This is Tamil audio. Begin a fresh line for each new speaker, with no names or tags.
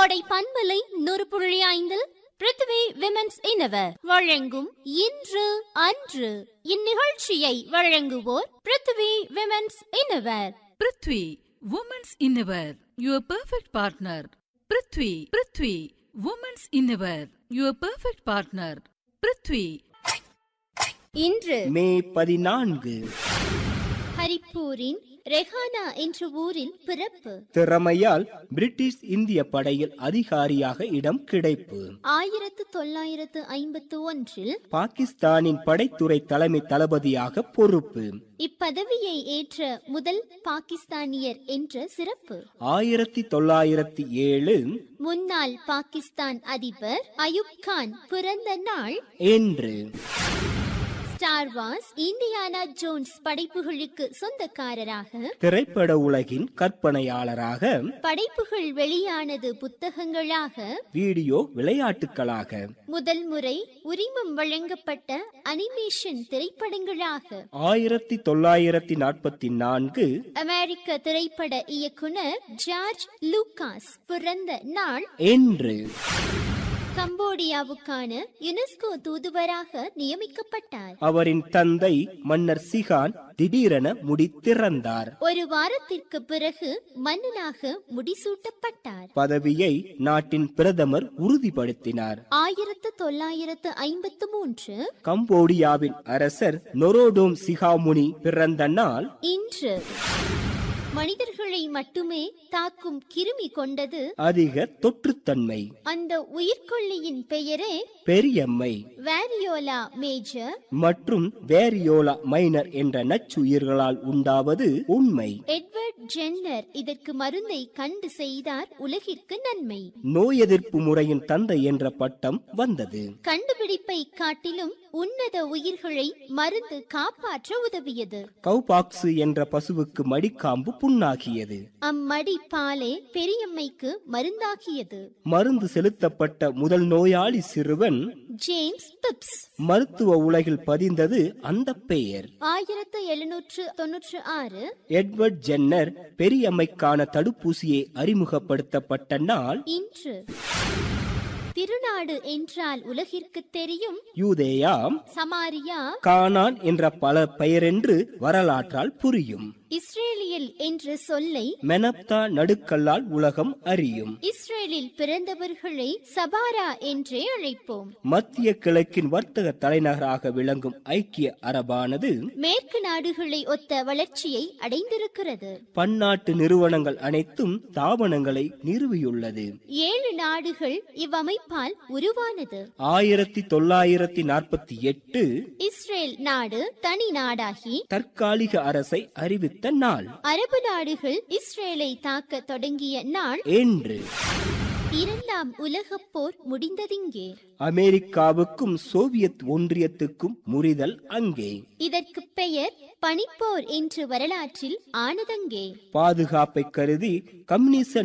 கோடை பண்பலை நூறு புள்ளி ஐந்தில் பிருத்வி விமென்ஸ் இனவர் வழங்கும் இன்று அன்று இந்நிகழ்ச்சியை வழங்குவோர் Prithvi women's innerwear
Prithvi women's innerwear your perfect partner Prithvi Prithvi women's innerwear your perfect partner Prithvi
இன்று
மே பதினான்கு
ஹரிப்பூரின் ரெஹானா என்ற ஊரில் பிறப்பு
திறமையால் பிரிட்டிஷ் இந்திய படையில் அதிகாரியாக இடம் கிடைப்பு
ஆயிரத்து தொள்ளாயிரத்து ஐம்பத்து ஒன்றில்
பாகிஸ்தானின் படைத்துறை தலைமை தளபதியாக பொறுப்பு
இப்பதவியை ஏற்ற முதல் பாகிஸ்தானியர் என்ற சிறப்பு
ஆயிரத்தி தொள்ளாயிரத்தி ஏழு
முன்னாள் பாகிஸ்தான் அதிபர் அயூப் கான் பிறந்த நாள்
என்று
ஸ்டார் வார்ஸ் இந்தியானா ஜோன்ஸ் படைப்புகளுக்கு சொந்தக்காரராக
திரைப்பட உலகின் கற்பனையாளராக
படைப்புகள் வெளியானது புத்தகங்களாக
வீடியோ விளையாட்டுகளாக
முதல் முறை உரிமம் வழங்கப்பட்ட அனிமேஷன் திரைப்படங்களாக
ஆயிரத்தி தொள்ளாயிரத்தி நாற்பத்தி நான்கு
அமெரிக்க திரைப்பட இயக்குனர் ஜார்ஜ் லூகாஸ் பிறந்த நாள்
என்று
கம்போடியாவுக்கான யுனெஸ்கோ தூதுவராக நியமிக்கப்பட்டார்
அவரின் தந்தை மன்னர் சிகான் திடீரென முடித்திறந்தார்
ஒரு வாரத்திற்கு பிறகு மன்னனாக முடிசூட்டப்பட்டார்
பதவியை நாட்டின் பிரதமர் உறுதிப்படுத்தினார்
ஆயிரத்து தொள்ளாயிரத்து ஐம்பத்து மூன்று
கம்போடியாவின் அரசர் நொரோடோம் சிகாமுனி பிறந்த நாள்
இன்று மனிதர்களை மட்டுமே தாக்கும் கிருமி கொண்டது
அதிக தொற்றுத்தன்மை
அந்த உயிர்கொல்லியின் பெயரே
பெரியம்மை
வேரியோலா மேஜர்
மற்றும் வேரியோலா மைனர் என்ற நச்சுயிர்களால் உண்டாவது உண்மை
எட்வர்ட் ஜென்னர் இதற்கு மருந்தை கண்டு செய்தார் உலகிற்கு நன்மை
நோய் எதிர்ப்பு முறையின் தந்தை என்ற பட்டம் வந்தது
கண்டுபிடிப்பை காட்டிலும் உன்னத உயிர்களை மருந்து காப்பாற்ற உதவியது
கௌபாக்சு என்ற பசுவுக்கு மடிக்காம்பு புண்ணாகியது
அம்மடி பாலே பெரியம்மைக்கு மருந்தாகியது
மருந்து செலுத்தப்பட்ட முதல் நோயாளி சிறுவன்
ஜேம்ஸ் பிப்ஸ்
மருத்துவ உலகில் பதிந்தது அந்த பெயர்
ஆயிரத்து எழுநூற்று தொன்னூற்று ஆறு
எட்வர்ட் ஜென்னர் பெரியம்மைக்கான தடுப்பூசியை அறிமுகப்படுத்தப்பட்ட நாள்
இன்று திருநாடு என்றால் உலகிற்கு தெரியும்
யூதேயாம்
சமாரியா
கானான் என்ற பல பெயரென்று வரலாற்றால் புரியும்
இஸ்ரேலியல் என்ற சொல்லை
மெனப்தா நடுக்கல்லால் உலகம் அறியும்
இஸ்ரேலில் பிறந்தவர்களை சபாரா என்றே அழைப்போம்
மத்திய கிழக்கின் வர்த்தக தலைநகராக விளங்கும் ஐக்கிய அரபானது
மேற்கு நாடுகளை ஒத்த வளர்ச்சியை அடைந்திருக்கிறது
பன்னாட்டு நிறுவனங்கள் அனைத்தும் தாபனங்களை நிறுவியுள்ளது
ஏழு நாடுகள் இவ்வமைப்பால் உருவானது
ஆயிரத்தி தொள்ளாயிரத்தி நாற்பத்தி எட்டு
இஸ்ரேல் நாடு தனி நாடாகி
தற்காலிக அரசை அறிவித்த நாள்
அரபு நாடுகள் இஸ்ரேலை தாக்க தொடங்கிய நாள்
என்று
இரண்டாம் உலகப் போர் முடிந்ததிங்கே
அமெரிக்காவுக்கும் சோவியத் ஒன்றியத்துக்கும் முறிதல் அங்கே
இதற்கு பெயர் பனிப்போர் என்று வரலாற்றில் ஆனதங்கே
பாதுகாப்பை கருதி கம்யூனிச